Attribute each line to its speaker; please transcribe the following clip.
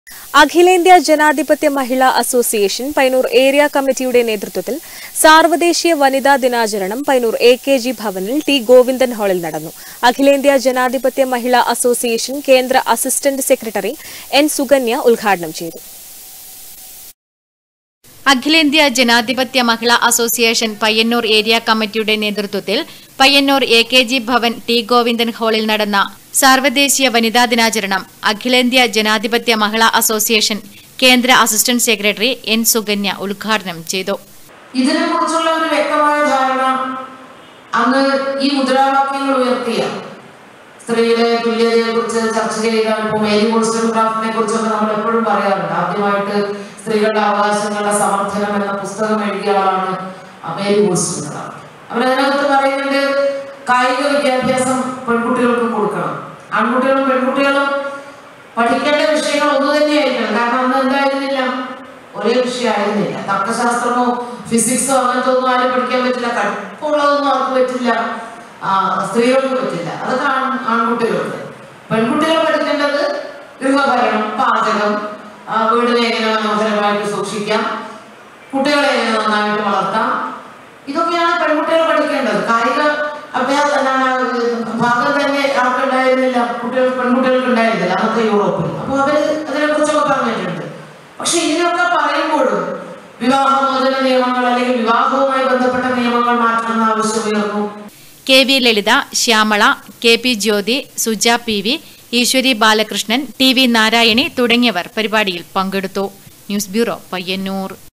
Speaker 1: അഖിലേന്ത്യാ ജനാധിപത്യ മഹിളാ അസോസിയേഷൻ പൈനൂർ ഏരിയ കമ്മിറ്റിയുടെ നേതൃത്വത്തിൽ സാർവദേശീയ വനിതാ ദിനാചരണം പൈനൂർ എ കെ ജി ഭവനിൽ ടി ഗോവിന്ദൻ ഹാളിൽ നടന്നു അഖിലേന്ത്യാ ജനാധിപത്യ മഹിളാ അസോസിയേഷൻ കേന്ദ്ര അസിസ്റ്റന്റ് സെക്രട്ടറി എൻ സുകന്യ ഉദ്ഘാടനം ചെയ്തു
Speaker 2: അഖിലേന്ത്യാ ജനാധിപത്യ മഹിളാ അസോസിയേഷൻ പയ്യന്നൂർ ഏരിയ കമ്മിറ്റിയുടെ നേതൃത്വത്തിൽ Payyanur A K G Bhavan T Govindan ഹാളിൽ നടന്ന സാർവദേശീയ വനിതാ ദിനാചരണം അഖിലേന്ത്യാ ജനാധിപത്യ മഹിളാ അസോസിയേഷൻ കേന്ദ്ര അസിസ്റ്റന്റ് സെക്രട്ടറി എൻ സുകന്യ ഉദ്ഘാടനം ചെയ്തു
Speaker 3: ഇതിനെ കുറിച്ചുള്ള ഒരു വ്യക്തമായ ധാരണ അന്ന് ഈ മുദ്രാവാക്യങ്ങൾ ഉയർത്തിയ സ്ത്രീയുടെ തുല്യതയെ കുറിച്ച് ചർച്ച ചെയ്താൽ ഇപ്പോൾ മേരി ക്രാഫ്റ്റിനെ കുറിച്ചൊക്കെ നമ്മൾ എപ്പോഴും പറയാറുണ്ട് ആദ്യമായിട്ട് സ്ത്രീകളുടെ അവകാശങ്ങളുടെ സമർത്ഥനം എന്ന പുസ്തകം എഴുതിയ ആളാണ് മേരി ക്രാഫ്റ്റ് അവരതിനകത്ത് പറയുന്നുണ്ട് കായിക വിദ്യാഭ്യാസം പെൺകുട്ടികൾക്ക് കൊടുക്കണം ആൺകുട്ടികളും പെൺകുട്ടികളും പഠിക്കേണ്ട വിഷയങ്ങൾ ഒന്നു തന്നെയായിരിക്കണം കാരണം അന്ന് എന്തായിരുന്നില്ല ഒരേ വിഷയമായിരുന്നില്ല തർക്കശാസ്ത്രമോ ഫിസിക്സോ അങ്ങനത്തെ ഒന്നും ആരും പഠിക്കാൻ പറ്റില്ല കടുപ്പമുള്ളതൊന്നും അവർക്ക് പറ്റില്ല ആ, സ്ത്രീകൾക്ക് പറ്റില്ല അതൊക്കെ ആൺ ആൺകുട്ടികൾക്ക് പെൺകുട്ടികൾ പഠിക്കേണ്ടത് ഗൃഹഭരണം പാചകം ആ, വീടിനെ എങ്ങനെ മനോഹരമായിട്ട് സൂക്ഷിക്കാം കുട്ടികളെ എങ്ങനെ നന്നായിട്ട് വളർത്താം ഇതൊക്കെയാണ് പെൺകുട്ടികൾ പഠിക്കേണ്ടത് കായിക അഭ്യാസം എന്താണ് ഭാഗം തന്നെ ആർക്കുണ്ടായിരുന്നില്ല കുട്ടികൾ പെൺകുട്ടികൾക്ക് ഉണ്ടായിരുന്നില്ല അന്നത്തെ യൂറോപ്പിൽ അപ്പോൾ അവര് അതിനെ കുറിച്ചൊക്കെ പറഞ്ഞിട്ടുണ്ട് പക്ഷെ ഇതിനൊക്കെ പറയുമ്പോഴും വിവാഹമോചന നിയമങ്ങൾ അല്ലെങ്കിൽ വിവാഹവുമായി ബന്ധപ്പെട്ട നിയമങ്ങൾ മാറ്റണമെന്ന് ആവശ്യം ഉയർന്നു
Speaker 2: K V Lalitha Shyamala K P Jyothi Suja P V Eswari Balakrishnan T V Narayani തുടങ്ങിയവർ പരിപാടിയിൽ പങ്കെടുത്തു ന്യൂസ് ബ്യൂറോ പയ്യന്നൂർ